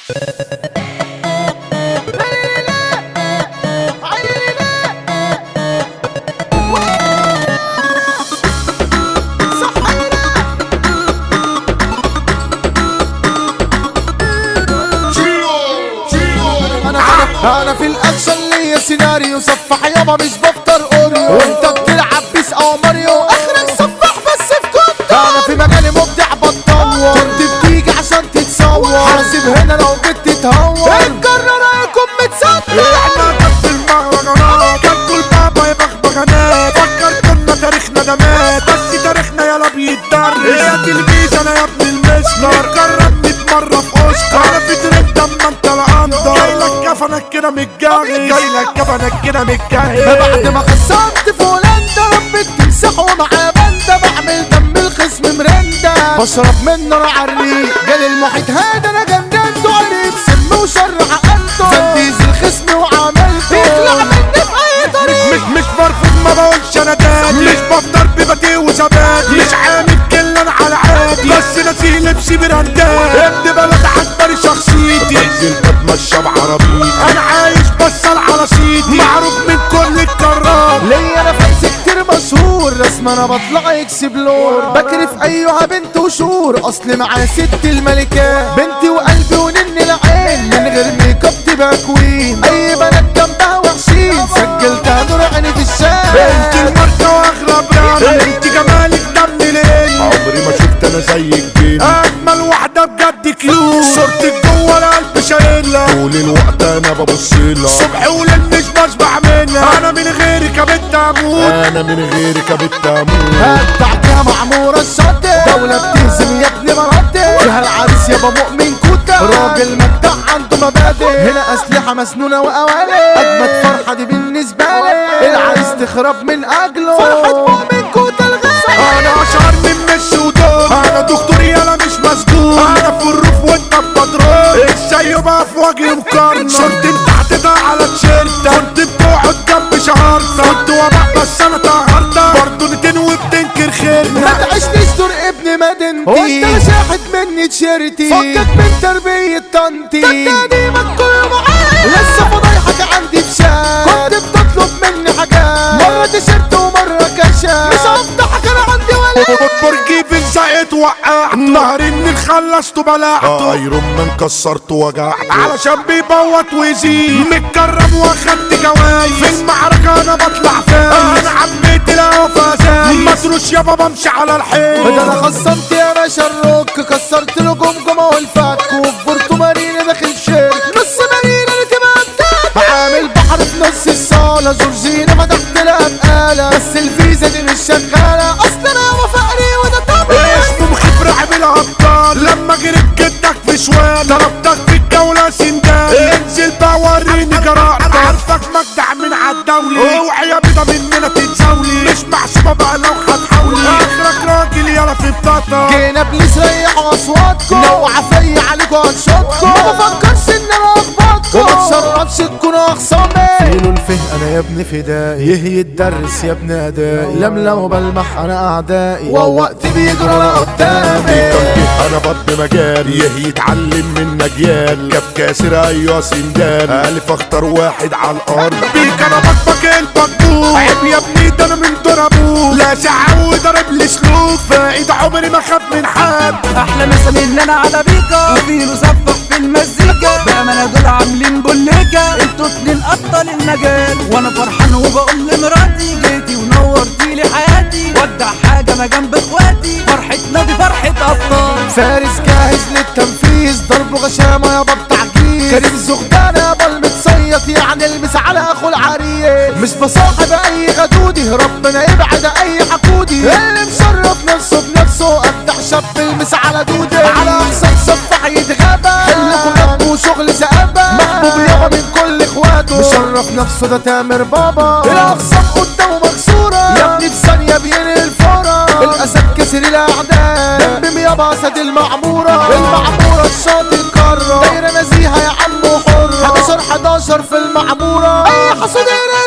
انا انا انا في الاكشن ليا سيناريو سفاح يابا مش بفطر اوريو وانت بتلعب بيس او ماريو اخرك سفاح بس في كنت انا في مجالي مبدع بتطور كنت بتيجي عشان تتصور حاسب هنا لو جيت تتهور اتكرر رايكم متستر احنا كف المهرجانات كان كل بابا يبغبغانات فكر كنا تاريخنا ده مات بس تاريخنا يلا بيتدرس يا تلميذ انا يا ابن المستر جربني مرة في اوسكار انا في ترند اما انت الاندر جاي لك كفنك كده متجهز جاي لك كفنك كده متجهز بعد ما خسرت في هولندا ربك تمسحه معاه بندا بعمل دم الخصم مرندا بشرب من نار عريق جالي المحيط هذا انا جننته قريب سم وشر عقلته تنفيذ الخصم وعملته يطلع مني في اي طريق مش مش برفض ما بقولش انا دادي مش بفطر بباتيه وزبادي مش عامل كلا انا على عادي بس ناسي لبسي براندات ابن بلد عجباني شخصيتي بنزل بتمشى بعربيتي انا عايش بسال على صيتي معروف من كل الكرات ليا انا فانس كتير مشهور رسم انا بطلع اكسبلور بكرف ايها بنت وشور اصل معايا ست الملكات بنتي وقلبي ونن العين من غير ميك اب تبقى كوين اي بنات جنبها وحشين سجلتها نور عيني في الشارع انت الماركة واغلى براند انت جمالك ده منين عمري ما شفت انا زيك بين اجمل واحدة بجد كيوت صورتك جوه القلب شايلها طول الوقت انا ببص لها صبح وليل مش بشبع منها انا من غيرك يا بنت اموت انا من غيرك يا بنت اموت هتعطيها معمورة الشاطئ دولة بتهزم يا ابني مناطق فيها العريس يابا مؤمن كوتا راجل مجدع عنده مبادئ هنا أسلحة مسنونة وأوالي أجمد فرحة دي بالنسبة لي العريس تخرب من أجله فرحة مؤمن كوتا الغالي انا اشهر من ميسي ودول انا دكتور يالا مش مسجون انا في الروف وانت ببدرون الشاي بقى في وجهي مقارنة شرطي تحت على تيشيرت كنت بتقعد جنب شهرتك كنت وباء بس انا طهرتك برضه نتن وبتنكر ما خيرنا تعيشنيش دور ابن مدينتي وانت شاحت مني تشيرتي فكك من تربية طنطي تقديمك كله معايا لسه فضايحك عندي بشات كنت بتطلب مني حاجات مرة تيشيرت ومرة كاشات مش هفضحك انا عندي ولا برجي في الزقت وقعت نهر النيل خلصته بلعته ايرون مان كسرته وجعته علشان بيبوط ويزيد متكرم واخدت جوايز في المعركة انا بطلع فايز انا عميت الهوا فازايز مطروش يابا بمشي على الحيط ده انا خصمت يا باشا الروك كسرت له جمجمة والفك وفرته مارينا داخل شير نص مارينا اللي تبقى بتاعتي عامل بحر في نص الصالة جورجينا فتحت لها بقالة بس الفيزا دي مش شغالة اصل انا وفقري وده طبعي اسمه مخيف رعب الابطال لما جريت جدك في شوال ضربتك في الجولة سندال انزل بقى وريني جرأتك عارفك مجدع من عالدولي اوعي يا بيضة مننا تتزاولي مش محسوبة بقى لو هتحاولي اخرك راجل يلا في بطاطا جينا بليز ريحوا اصواتكم لو عفية عليكم هنشوطكم ما بفكرش ان انا اخبطكم وما تشربش تكونوا اخصامي فيلو الفه انا يا ابن فدائي يهي الدرس يا ابن ادائي لملم بلمح انا اعدائي ووقت بيجروا انا قدامي انا بطن مجال يهي يتعلم من نجيال كف كاسر ايوه سندال الف اختار واحد على الارض بيك انا بطبق البطبوق عيب يا ابني ده انا من دور ابوك لا ساعة وضرب لي سلوك فايد عمري ما خاف من حد احلى مسا مننا على بيكا وفيلو سفح في المزيكا بامانه دول عاملين بوليكا انتوا اتنين ابطال المجال وانا فرحان وبقول لمراتي جيتي ونورتي لي حياتي ودع حاجه انا جنب اخواتي فرحتنا دي فرحه ابطال فارس جاهز للتنفيذ ضرب غشامة يابا بتعجيز كريم زغدان يابا المتصيط يعني المس على اخو العريس مش بصاحب اي غدودي ربنا يبعد اي حقودي اللي مشرف نفسه بنفسه ابدع شاب المس على دودي على اقصى صفح يتغابى حلكم رب وشغل زقابة محبوب يابا من كل اخواته مشرف نفسه ده تامر بابا الاقسام قدامه مكسورة يا ابني في ثانية بينقل الفورة الاسد كسر الاعداء دمم يابا اسد المعمورة المعمورة الشاطئ قارة دايرة نزيهة يا عم حرة 11 11 في المعمورة اي حصاد